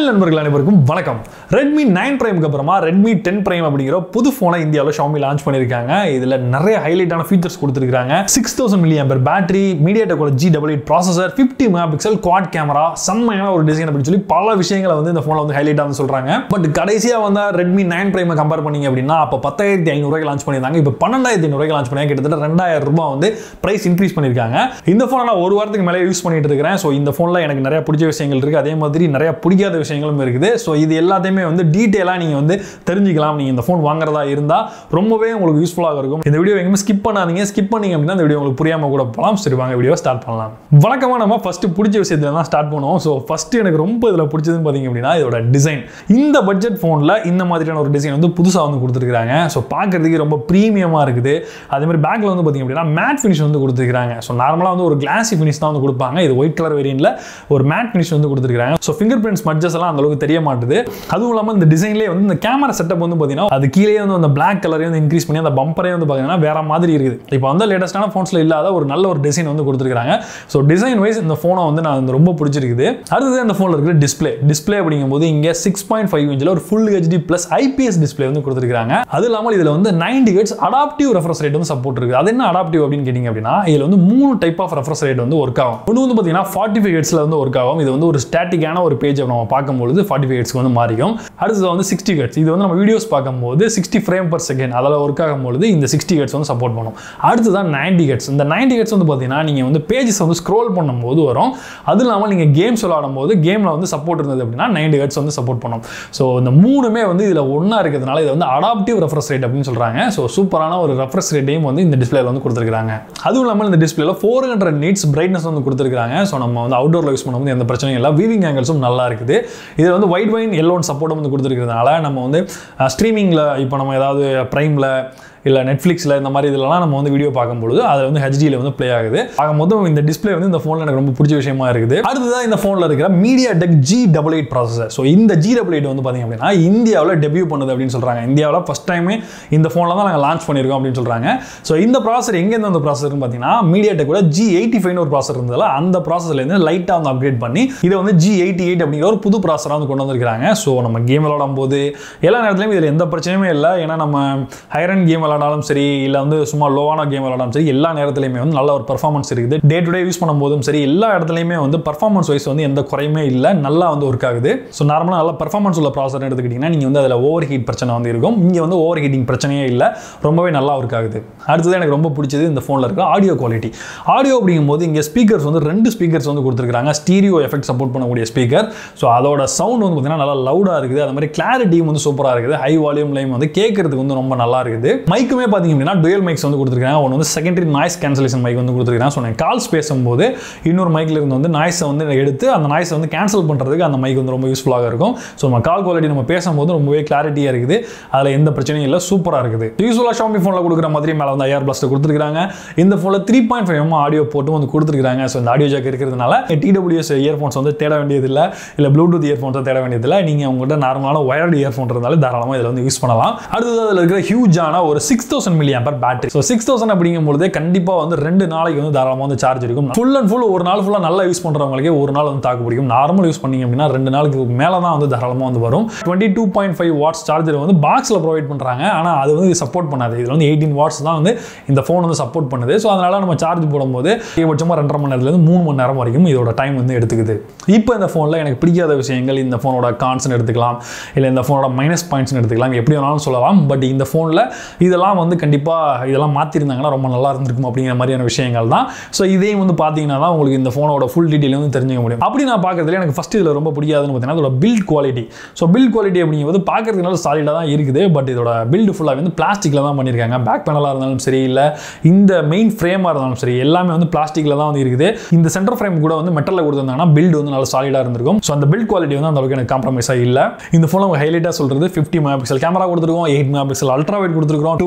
நண்பர்கள் அனைவருக்கும் வணக்கம் ரெட்மி நைன் பிரைமுக்கு அப்புறமா ரெட்மி டென் பிரைம் அப்படிங்கிற புது ஃபோனை இந்தியாவில் ஷாமி லான்ச் பண்ணியிருக்காங்க இதில் நிறைய ஹைலைட்டான ஃபீச்சர்ஸ் கொடுத்துருக்காங்க six thousand milli ampere battery மீடியா டெக்கோட G double eight processor fifty mega pixel quad camera செம்மையான ஒரு டிசைன் அப்படின்னு சொல்லி பல விஷயங்களை வந்து இந்த ஃபோனில் வந்து ஹைலைட்டாக வந்து சொல்கிறாங்க பட் கடைசியாக வந்து ரெட்மி நைன் பிரைமை கம்பேர் பண்ணீங்க அப்படின்னா அப்போ பத்தாயிரத்தி ஐநூறுரூவாய்க்கு லான்ச் பண்ணியிருந்தாங்க இப்போ பன்னெண்டாயிரத்தி ஐநூறுவாய்க்கு லான்ச் பண்ணி கிட்டத்தட்ட ரெண்டாயிரம் ரூபாய் வந்து பிரைஸ் இன்க்ரீஸ் பண்ணியிருக்காங்க இந்த ஃபோனை நான் ஒரு வாரத்துக்கு மேலே யூஸ் பண்ணிட்டு இருக்கிறேன் ஸோ இந்த ஃபோனில் எனக்கு நிறைய பிடிச்ச விஷயங்கள் இருக்குது அதே மாதிரி நிறைய பிடிக்காத விஷயங்களும் இருக்குது ஸோ இது எல்லாத்தையுமே வந்து டீட்டெயிலாக நீங்கள் வந்து தெரிஞ்சுக்கலாம் நீங்கள் இந்த ஃபோன் வாங்குறதா இருந்தால் ரொம்பவே உங்களுக்கு யூஸ்ஃபுல்லாக இருக்கும் இந்த வீடியோ எங்கேயுமே ஸ்கிப் பண்ணாதீங்க ஸ்கிப் பண்ணீங்க அப்படின்னா இந்த வீடியோ உங்களுக்கு புரியாமல் கூட போகலாம் சரி வாங்க வீடியோ ஸ்டார்ட் பண்ணலாம் வழக்கமாக நம்ம ஃபஸ்ட்டு பிடிச்ச விஷயத்துல தான் ஸ்டார்ட் பண்ணுவோம் ஸோ ஃபஸ்ட்டு எனக்கு ரொம்ப இதில் பிடிச்சதுன்னு பார்த்தீங்க அப்படின்னா இதோட டிசைன் இந்த பட்ஜெட் ஃபோனில் இந்த மாதிரியான ஒரு டிசைன் வந்து புதுசாக வந்து கொடுத்துருக்காங்க ஸோ பார்க்கறதுக்கு ரொம்ப ப்ரீமியமாக இருக்குது அதே மாதிரி பேக்கில் வந்து பார்த்தீங்க அப்படின்னா மேட் ஃபினிஷ் வந்து கொடுத்துருக்காங்க ஸோ நார்மலாக வந்து ஒரு கிளாசி ஃபினிஷ் தான் வந்து கொடுப்பாங்க இது ஒயிட் கலர் வேரியன்ட்ல ஒரு மேட் ஃபினிஷ் வந்து கொடுத்துருக்காங்க ஸோ ஃபிங்கர் பிரிண்ட் ஸ்மட்ஜஸ் எல்லாம் அந்த அளவுக்கு தெரிய மாட்டுது அதுவும் இல்லாமல் இந்த டிசைன்லேயே வந்து இந்த கேமரா செட்டப் வந்து பார்த்தீங்கன்னா அது கீழே வந்து அந்த பிளாக் கலரையும் வந்து இன்க்ரீஸ் பண்ணி அந்த பம்பரே வந்து பார்த்தீங்கன்னா வேற மாதிரி இருக்குது இப்போ வந்து லேட்டஸ்டான ஃபோன்ஸில் இல்லாத ஒரு நல்ல ஒரு டிசைன் வந்து கொடுத்துருக்காங்க ஸோ டிசைன் வைஸ் இந்த ஃபோனை வந்து நான் வந்து ரொம்ப பிடிச்சிருக்குது அடுத்தது அந்த ஃபோனில் இருக்கிற டிஸ்பிளே டிஸ்பிளே அப்படிங்கும்போது இங்கே சிக்ஸ் பாயிண்ட் ஃபைவ் இன்ச்சில் ஒரு full HD plus IPS display வந்து கொடுத்துருக்காங்க அது இல்லாமல் இதில் வந்து ninety hertz adaptive refresh rate வந்து சப்போர்ட் இருக்குது அது என்ன அடாப்டிவ் அப்படின்னு கேட்டிங்க அப்படின்னா இதில் வந்து மூணு டைப் ஆஃப் ரெஃப்ரெஸ் ரேட் வந்து ஒர்க் ஆகும் ஒன்று வந்து பார்த்தீங்கன்னா ஃபார்ட்டி ஃபைவ் ஹெட்ஸில் வந்து ஒர்க் ஆகும் இது வந்து ஒரு ஸ்டாட்டிக்கான ஒரு பேஜ் நம்ம பார்க்கும்பொழுது ஃபார்ட்டி ஃபைவ் ஹெட்ஸ்க்கு வந்து மாறிக்கும் அடுத்தது வந்து சிக்ஸ்டி ஹெட்ஸ் இது வந்து நம்ம வீடியோஸ் பார்க்கும்போது சிக்ஸ்டி ஃப்ரேம் பர் செகண்ட் அதில் ஒர்க் ஆகும்போது இந்த சிக்ஸ்டி ஹெட்ஸ் வந்து சப்போர்ட் பண்ணும் அடுத்து தான் நைன்டி ஹெட்ஸ் இந்த நைன்டி ஹெட்ஸ் வந்து பார்த்தீங்கன்னா நீங்கள் வந்து பேஜஸ் வந்து ஸ்க்ரோல் பண்ணும்போது வரும் அது இல்லாமல் நீங்கள் கேம்ஸ் விளாடும் போது கேமில் வந்து சப்போர்ட் இருந்தது அப்படின்னா நைன்டி ஹெட்ஸ் வந்து சப்போர்ட் பண்ணும் ஸோ இந்த மூணுமே வந்து இதில் ஒன்றா இருக்கிறதுனால இது வந்து அடாப்டிவ் ரெஃப்ரெஸ் ரேட் அப்படின்னு சொல்கிறாங்க ஸோ சூப்பரான ஒரு ரெஃப்ரெஸ் ரேட்டையும் வந்து இந்த டிஸ்பிளேல வந்து கொடுத்துருக்காங்க அதுவும் இல்லாமல் இந்த டிஸ்பிளேல ஃபோர் ஹண்ட்ரட் நீட்ஸ் பிரைட்னஸ் வந்து கொடுத்துருக்காங்க ஸோ நம்ம வந்து அவுட்டோரில் யூஸ் பண்ணும்போது எந்த பிரச்சனையும் இல்லை வீவிங் ஆங்கிள்ஸும் நல்லா இருக்குது இதில் வந்து ஒயிட் வைன் எல்லோன் சப்போர்ட்டும் வந்து கொடுத்துருக்கிறதுனால நம்ம வந்து ஸ்ட்ரீமிங்கில் இப்போ நம்ம ஏதாவது ப்ரைமில் இல்லை நெட்ஃப்ளிக்ஸில் இந்த மாதிரி இதெல்லாம் நம்ம வந்து வீடியோ பார்க்கும்பொழுது அது வந்து ஹெச்டியில் வந்து ப்ளே ஆகுது ஆக மொத்தம் இந்த டிஸ்பிளே வந்து இந்த ஃபோனில் எனக்கு ரொம்ப பிடிச்ச விஷயமா இருக்குது அடுத்ததான் இந்த ஃபோனில் இருக்கிற MediaTek G double eight processor so இந்த ஜி டபுள் எயிட் வந்து பார்த்தீங்க அப்படின்னா இந்தியாவில் டெபியூ பண்ணுது அப்படின்னு சொல்கிறாங்க இந்தியாவில் ஃபஸ்ட் டைமே இந்த ஃபோனில் தான் நாங்கள் லான்ச் பண்ணியிருக்கோம் அப்படின்னு சொல்கிறாங்க ஸோ இந்த ப்ராசர் எங்கேருந்து அந்த ப்ராசர்னு பார்த்தீங்கன்னா மீடியா டெக்கோட ஜி எயிட்டி ஃபைவ்னு ஒரு ப்ராசர் இருந்ததில்ல அந்த ப்ராசஸ்லேருந்து லைட்டாக வந்து அப்கிரேட் பண்ணி இதை வந்து ஜி எயிட்டி எயிட் அப்படிங்கிற ஒரு புது ப்ராசராக வந்து கொண்டு வந்திருக்காங்க ஸோ நம்ம கேம் விளாடும் போது எல்லா நேரத்துலையும் இதில் எந்த பிரச்சனையுமே இல்லை ஏன்னா நம்ம ஹைரன் கேம் விளாடாலும் சரி இல்லை வந்து சும்மா லோவான கேம் விளாடாலும் சரி எல்லா நேரத்துலையுமே வந்து நல்ல ஒரு பர்ஃபார்மன்ஸ் இருக்குது டே டு டே யூஸ் பண்ணும்போதும் சரி எல்லா இடத்துலையுமே வந்து பர்ஃபார்மன்ஸ் வைஸ் வந்து எந்த குறையுமே இல்லை நல்லா வந்து ஒர்க் ஆகுது ஸோ நார்மலாக நல்ல பர்ஃபார்மன்ஸ் உள்ள ப்ராசர் எடுத்துக்கிட்டிங்கன்னா நீங்கள் வந்து அதில் ஓவர் ஹீட் பிரச்சனை வந்து இருக்கும் இங்கே வந்து ஓவர் ஹீட்டிங் பிரச்சனையே இல்லை ரொம்பவே நல்லா ஒர்க் ஆகுது அடுத்தது எனக்கு ரொம்ப பிடிச்சது இந்த ஃபோனில் இருக்க ஆடியோ குவாலிட்டி ஆடியோ அப்படிங்கும்போது இங்கே ஸ்பீக்கர்ஸ் வந்து ரெண்டு ஸ்பீக்கர்ஸ் வந்து கொடுத்துருக்காங்க ஸ்டீரியோ எஃபெக்ட் சப்போர்ட் பண்ணக்கூடிய ஸ்பீக்கர் ஸோ அதோட சவுண்ட் வந்து பார்த்தீங்கன்னா நல்லா லவுடாக இருக்குது அது மாதிரி கிளாரிட்டியும் வந்து சூப்பராக இருக்குது ஹை வால்யூம்லையும் வந்து கேட்கறதுக்கு வந்து ரொம்ப நல்லா இருக்குது மைக்குமே பார்த்தீங்க அப்படின்னா டுயல் மைக்ஸ் வந்து கொடுத்துருக்காங்க ஒன்று வந்து செகண்டரி நாய்ஸ் கேன்சலேஷன் மைக் வந்து கொடுத்துருக்காங்க ஸோ நான் கால்ஸ் பேசும்போது இன்னொரு மைக்கில் இருந்து வந்து நாய்ஸை வந்து எடுத்து அந்த நாய்ஸை வந்து கேன்சல் பண்ணுறதுக்கு அந்த மைக் வந்து ரொம்ப யூஸ்ஃபுல்லாக இருக்கும் ஸோ நம்ம கால் குவாலிட்டி நம்ம பேசும்போது ரொம்பவே கிளாரிட்டியாக இருக்குது அதில் எந்த பிரச்சனையும் இல்லை சூப்பராக இருக்குது யூஸ்ஃபுல்லாக ஷாமி ஃபோனில் கொடுக்குற மாதிரி மேலே வந்து ஐஆர் பிளஸ்ட்டை கொடுத்துருக்காங்க இந்த ஃபோனில் த்ரீ பாயிண்ட் ஃபைவ் ஆடியோ போட்டு வந்து கொடுத்துருக்காங்க ஸோ இந்த ஆடியோ ஜாக் இருக்கிறதுனால டிடபிள்யூஎஸ் இயர்ஃபோன்ஸ் வந்து தேட வேண்டியதில்லை இல்லை ப்ளூடூத் இயர்ஃபோன்ஸை தேட வேண்டியதில்லை நீங்கள் உங்கள்கிட்ட நார்மலான ஒயர்டு இயர்ஃபோன் இருந்தாலும் தாராளமாக இதில் வந்து யூஸ் பண்ணலாம் அடுத்தது அதில் இருக்கிற ஹியூஜான ஒரு six thousand milli ampere battery so six thousand அப்படிங்கும்போது கண்டிப்பாக வந்து ரெண்டு நாளைக்கு வந்து தாராளமாக வந்து சார்ஜ் இருக்கும் ஃபுல் அண்ட் ஃபுல் ஒரு நாள் ஃபுல்லாக நல்லா யூஸ் பண்ணுறவங்களுக்கே ஒரு நாள் வந்து தாக்கு பிடிக்கும் நார்மல் யூஸ் பண்ணீங்க அப்படின்னா ரெண்டு நாளுக்கு மேலே தான் வந்து தாராளமாக வந்து வரும் twenty two point five watts charger வந்து பாக்ஸில் ப்ரொவைட் பண்ணுறாங்க ஆனால் அது வந்து சப்போர்ட் பண்ணாது இதில் வந்து எயிட்டீன் வாட்ஸ் தான் வந்து இந்த ஃபோன் வந்து சப்போர்ட் பண்ணுது ஸோ அதனால் நம்ம சார்ஜ் போடும்போது அதிகபட்சமாக ரெண்டரை மணி நேரத்துலேருந்து மூணு மணி நேரம் வரைக்கும் இதோட டைம் வந்து எடுத்துக்குது இப்போ இந்த ஃபோனில் எனக்கு பிடிக்காத விஷயங்கள் இந்த ஃபோனோட கான்ஸ்னு எடுத்துக்கலாம் இல்லை இந்த ஃபோனோட மைனஸ் பாயிண்ட்ஸ்னு எடுத்துக்கலாம் எப்படி வேணாலும் சொல்லலாம் பட் இந்த ஃபோனில் இதெல்லாம் வந்து கண்டிப்பாக இதெல்லாம் மாற்றிருந்தாங்கன்னா ரொம்ப நல்லா இருந்திருக்கும் அப்படிங்கிற மாதிரியான விஷயங்கள் தான் ஸோ இதையும் வந்து பார்த்தீங்கன்னா தான் உங்களுக்கு இந்த ஃபோனோட ஃபுல் டீட்டெயில் வந்து தெரிஞ்சுக்க முடியும் அப்படி நான் பார்க்கறதுல எனக்கு ஃபஸ்ட் இதில் ரொம்ப பிடிக்காதுன்னு பார்த்தீங்கன்னா அதோட build quality so build quality அப்படிங்கிறது பார்க்கறதுக்கு நல்ல சாலிடாக தான் இருக்குது பட் இதோட பில்டு ஃபுல்லாக வந்து பிளாஸ்டிக்கில் தான் பண்ணியிருக்காங்க பேக் பேனலாக இருந்தாலும் சரி இல்லை இந்த மெயின் ஃப்ரேமாக இருந்தாலும் சரி எல்லாமே வந்து பிளாஸ்டிக்கில் தான் வந்து இருக்குது இந்த சென்டர் ஃப்ரேம் கூட வந்து மெட்டலில் கொடுத்துருந்தாங்கன்னா பில்டு வந்து நல்ல சாலிடாக இருந்திருக்கும் ஸோ அந்த பில்ட் குவாலிட்டி வந்து அந்த அளவுக்கு எனக்கு காம்ப்ரமைஸாக இல்லை இந்த ஃபோனில் ஹைலைட்டாக சொல்கிறது ஃபிஃப்டி மெகா பிக்சல் கேமரா கொடுத்துருக்கோம் eight mega pixel ultra wide கொடுத்துருக்கோம் two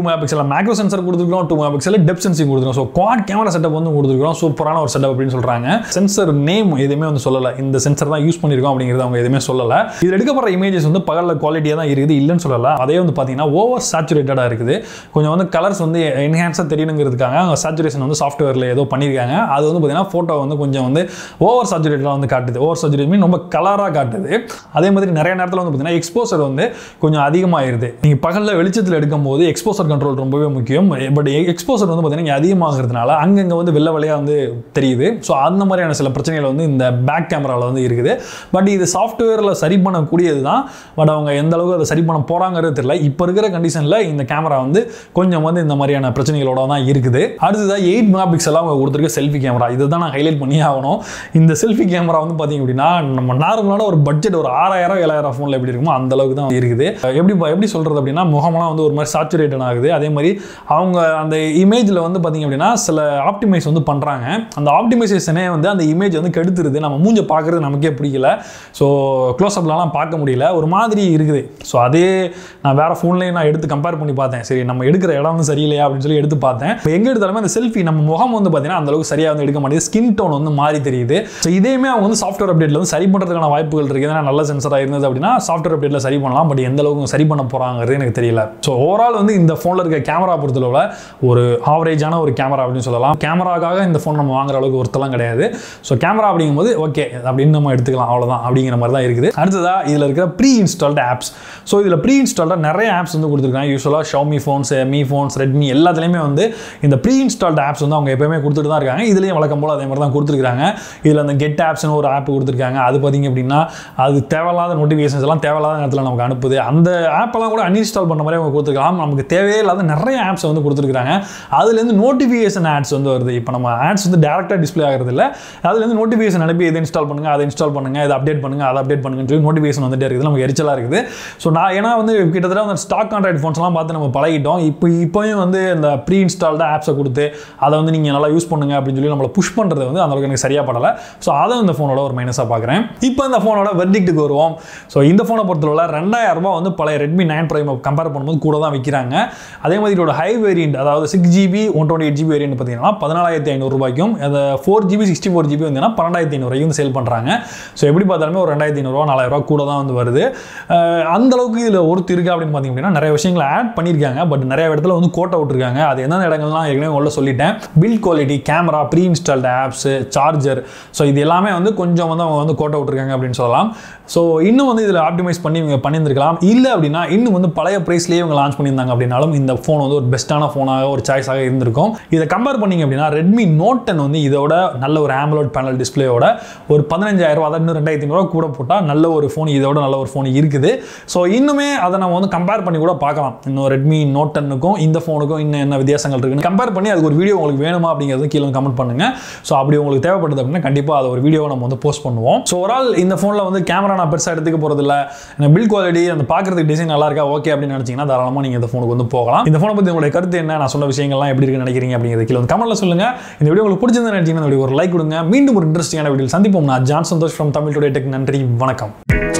mega pixel macro sensor கொடுத்துருக்கோம் two mega pixel depth sensing கொடுத்துருக்கோம் ஸோ குவாட் கேமரா செட்டப் வந்து கொடுத்துருக்கோம் சூப்பரான ஒரு செட்டப் அப்படின்னு சொல்றாங்க சென்சர் நேம் எதுவுமே வந்து சொல்லலை இந்த சென்சர் தான் யூஸ் பண்ணியிருக்கோம் அப்படிங்கிறது அவங்க எதுவுமே சொல்லலை இதில் எடுக்கப்படுற இமேஜஸ் வந்து பகலில் குவாலிட்டியாக தான் இருக்குது இல்லைன்னு சொல்லலை அதே வந்து பார்த்தீங்கன்னா ஓவர் சேச்சுரேட்டடாக இருக்குது கொஞ்சம் வந்து கலர்ஸ் வந்து என்ஹான்ஸாக தெரியணுங்கிறதுக்காக அவங்க சேச்சுரேஷன் வந்து சாஃப்ட்வேரில் ஏதோ பண்ணியிருக்காங்க அது வந்து பார்த்தீங்கன்னா ஃபோட்டோ வந்து கொஞ்சம் வந்து ஓவர் சேச்சுரேட்டடாக வந்து காட்டுது ஓவர் சேச்சுரேட் மீன் ரொம்ப கலராக காட்டுது அதே மாதிரி நிறைய நேரத்தில் வந்து பார்த்தீங்கன்னா எக்ஸ்போசர் வந்து கொஞ்சம் அதிகமாகிருது நீங்கள் பகலில் வெளிச்சத்தில் எடுக்கும்போது எக்ஸ்போசர் கண்ட்ரோல் ரொம்பவே முக்கியம் பட் எக்ஸ்போசர் வந்து பார்த்தீங்கன்னா இங்க அதிகமாகிறதுனால அங்கங்கே வந்து வெள்ளை வெள்ளையாக வந்து தெரியுது ஸோ அந்த மாதிரியான சில பிரச்சனைகள் வந்து இந்த பேக் கேமராவில் வந்து இருக்குது பட் இது சாஃப்ட்வேரில் சரி பண்ணக்கூடியது தான் பட் அவங்க எந்த அளவுக்கு அதை சரி பண்ண போகிறாங்கிறது தெரியல இப்போ இருக்கிற கண்டிஷனில் இந்த கேமரா வந்து கொஞ்சம் வந்து இந்த மாதிரியான பிரச்சனைகளோட தான் இருக்குது அடுத்ததாக எயிட் மெகா பிக்சலாக அவங்க கொடுத்துருக்க செல்ஃபி கேமரா இதை தான் நான் ஹைலைட் பண்ணி ஆகணும் இந்த செல்ஃபி கேமரா வந்து பார்த்தீங்க அப்படின்னா நம்ம நார்மலான ஒரு பட்ஜெட் ஒரு ஆறாயிரம் ஏழாயிரம் ஃபோனில் எப்படி இருக்குமோ அந்த அளவுக்கு தான் இருக்குது எப்படி எப்படி சொல்கிறது அப்படின்னா முகமெல்லாம் வந்து ஒரு மாதிரி சாச்சுரேட்டட் ஆகுது அதே மாதிரி அவங்க அந்த இமேஜில் வந்து பார்த்தீங்க அப்படின்னா சில ஆப்டிமைஸ் வந்து பண்ணுறாங்க அந்த ஆப்டிமைசேஷனே வந்து அந்த இமேஜ் வந்து கெடுத்துருது நம்ம மூஞ்ச பார்க்குறது நமக்கே பிடிக்கல ஸோ க்ளோஸ்அப்லாம் பார்க்க முடியல ஒரு மாதிரி இருக்குது ஸோ அதே நான் வேறு ஃபோன்லேயும் நான் எடுத்து கம்பேர் பண்ணி பார்த்தேன் சரி நம்ம எடுக்கிற இடம் வந்து சரியில்லையா அப்படின்னு சொல்லி எடுத்து பார்த்தேன் இப்போ எங்கே எடுத்தாலுமே அந்த செல்ஃபி நம்ம முகம் வந்து பார்த்தீங்கன்னா அந்த அளவுக்கு சரியாக வந்து எடுக்க மாட்டேங்குது ஸ்கின் டோன் வந்து மாறி தெரியுது ஸோ இதேமே அவங்க வந்து சாஃப்ட்வேர் அப்டேட்டில் வந்து சரி பண்ணுறதுக்கான வாய்ப்புகள் இருக்குது ஏன்னா நல்ல சென்சராக இருந்தது அப்படின்னா சாஃப்ட்வேர் அப்டேட்டில் சரி பண்ணலாம் பட் எந்த அளவுக்கு சரி பண்ண போகிறாங்கிறது எனக்கு தெரியல ஸோ ஓவரால் வந்து இந்த ஃபோனில் இருக்க கேமரா பொறுத்தளவில் ஒரு ஆவரேஜான ஒரு கேமரா அப்படின்னு சொல்லலாம் கேமராக்காக இந்த ஃபோன் நம்ம வாங்குற அளவுக்கு ஒருத்தலாம் கிடையாது ஸோ கேமரா அப்படிங்கும்போது ஓகே அப்படின்னு நம்ம எடுத்துக்கலாம் அவ்வளோதான் அப்படிங்கிற மாதிரி தான் இருக்குது அடுத்ததா இதில் இருக்கிற ப்ரீ இன்ஸ்டால்டு ஆப்ஸ் ஸோ இதில் ப்ரீ இன்ஸ்டால்டாக நிறைய ஆப்ஸ் வந்து கொடுத்துருக்காங்க யூஸ்வலாக Xiaomi phones Mi phones Redmi எல்லாத்துலேயுமே வந்து இந்த ப்ரீ இன்ஸ்டால்டு ஆப்ஸ் வந்து அவங்க எப்பயுமே கொடுத்துட்டு தான் இருக்காங்க இதுலேயும் வழக்கம் போல் அதே மாதிரி தான் கொடுத்துருக்காங்க இதில் அந்த கெட் ஆப்ஸ்னு ஒரு ஆப் கொடுத்துருக்காங்க அது பார்த்தீங்க அப்படின்னா அது தேவையில்லாத நோட்டிஃபிகேஷன்ஸ் எல்லாம் தேவையில்லாத நேரத்தில் நமக்கு அனுப்புது அந்த ஆப்பெல்லாம் கூட அன்இன்ஸ்டால் பண்ண மாதிரி அவங்க கொடுத்துருக்கலாம் நமக்கு தேவையே இல்லாத நிறைய ஆப்ஸ் வந்து கொடுத்துருக்காங்க அதுலேருந்து நோட்டிஃபிகேஷன் ஆட்ஸ் வந்து வருது இப்போ நம்ம ஆட்ஸ் வந்து டேரெக்டாக டிஸ்ப்ளே ஆகிறது இல்லை அதுலேருந்து நோட்டிஃபிகேஷன் அனுப்பி இதை இன்ஸ்டால் பண்ணுங்க அதை இன்ஸ்டால் பண்ணுங்க இதை அப்டேட் பண்ணுங்க அதை அப்டேட் பண்ணுங்கன்னு சொல்லி நோட்டிஃபிகேஷன் வந்துட்டே இருக்குது நமக்கு எரிச்சலாக இருக்குது ஸோ நான் ஏன்னா வந்து கிட்டத்தட்ட அந்த ஸ்டாக் ஆண்ட்ராய்ட் ஃபோன்ஸ்லாம் பார்த்து நம்ம பழகிட்டோம் இப்போ இப்போயும் வந்து இந்த ப்ரீ இன்ஸ்டால்டு ஆப்ஸை கொடுத்து அதை வந்து நீங்கள் நல்லா யூஸ் பண்ணுங்க அப்படின்னு சொல்லி நம்மளை புஷ் பண்ணுறது வந்து அந்த அளவுக்கு எனக்கு சரியாக படலை ஸோ அதை இந்த ஃபோனோட ஒரு மைனஸாக பார்க்குறேன் இப்போ இந்த ஃபோனோட வெர்டிக்ட்டுக்கு வருவோம் ஸோ இந்த ஃபோனை பொறுத்தவரை ரெண்டாயிரம் ரூபாய் வந்து பழைய ரெட்மி நைன் ப்ரைம் கம்பேர் பண்ணும்போது கூட தான் விற்கிறாங்க அதே மாதிரி இதோட ஹை வேரியன்ட் அதாவது six GB one twenty eight GB variant பார்த்தீங்கன்னா பதினாலாயிரத்தி ஐநூறுபாய்க்கும் அந்த four GB sixty four GB வந்து பன்னெண்டாயிரத்தி ஐநூறுவாய்க்கு வந்து சேல் பண்ணுறாங்க ஸோ எப்படி பார்த்தாலுமே ஒரு ரெண்டாயிரத்தி ஐநூறுரூவா நாலாயிரரூவா கூட தான் வந்து வருது அஹ் அந்த அளவுக்கு இதில் ஒருத்தர் இருக்கு அப்படின்னு பார்த்தீங்க அப்படின்னா நிறைய விஷயங்களை ஆட் பண்ணியிருக்காங்க பட் நிறைய இடத்துல வந்து கோட்டை விட்டுருக்காங்க அது எந்தெந்த இடங்கள்லாம் ஏற்கனவே உள்ள சொல்லிட்டேன் build quality camera pre installed apps charger so இது எல்லாமே வந்து கொஞ்சம் வந்து அவங்க வந்து கோட்டை விட்டுருக்காங்க அப்படின்னு சொல்லலாம் ஸோ இன்னும் வந்து இதில் ஆப்டிமைஸ் பண்ணி இவங்க பண்ணியிருந்திருக்கலாம் இல்லை அப்படின்னா இன்னும் வந்து பழைய ப்ரைஸ்லேயே இவங்க லான்ச் பண்ணியிருந்தாங்க அப்படின்னாலும் இந்த ஃபோன் வந்து ஒரு பெஸ்ட்டான ஃபோனாக ஒரு சாய்ஸாக இருந்திருக்கும் இதை கம்பேர் பண்ணிங்க அப்படின்னா ரெட்மி நோட் டென் வந்து இதோட நல்ல ஒரு ஆமலோட் பேனல் டிஸ்பிளேயோட ஒரு பதினஞ்சாயிரம் ரூபா அதாவது இன்னும் ரெண்டாயிரத்தி ஐநூறுவா கூட போட்டால் நல்ல ஒரு ஃபோன் இதோட நல்ல ஒரு ஃபோன் இருக்குது ஸோ இன்னுமே அதை நம்ம வந்து கம்பேர் பண்ணி கூட பார்க்கலாம் இன்னும் ரெட்மி நோட் டென்னுக்கும் இந்த ஃபோனுக்கும் இன்னும் என்ன வித்தியாசங்கள் இருக்குன்னு கம்பேர் பண்ணி அதுக்கு ஒரு வீடியோ உங்களுக்கு வேணுமா அப்படிங்கிறது கீழே கமெண்ட் பண்ணுங்க ஸோ அப்படி உங்களுக்கு தேவைப்படுது அப்படின்னா கண்டிப்பாக அது ஒரு வீடியோவை நம்ம வந்து போஸ்ட் பண்ணுவோம் ஸோ ஒரு ஆள் இந்த ஃபோனில் வந்து கேமரா நான் பெருசாக எடுத்துக்க போகிறதில்ல பில் குவாலிட்டி அந்த பார்க்குறதுக்கு டிசைன் நல்லா இருக்கா ஓகே அப்படின்னு நினச்சிங்கன்னா தாராளமாக நீங்கள் இந்த ஃபோனுக்கு வந்து போகலாம் இந்த ஃபோனை பற்றி உங்களுடைய கருத்து என்ன நான் சொன்ன விஷயங்கள்லாம் எப்படி இருக்குன்னு நினைக்கிறீங்க அப்படிங்கிறது கீழே வந்து கமெண்ட்ல சொல்லுங்க இந்த வீடியோ உங்களுக்கு பிடிச்சிருந்தா நினைச்சீங்கன்னா இந்த வீடியோ ஒரு லைக் கொடுங்க மீண்டும் ஒரு இன்ட்ரெஸ்டிங்கான வீடியோ சந்திப்போம் நான் John Santhosh from Tamil today tech நன்றி வணக்கம்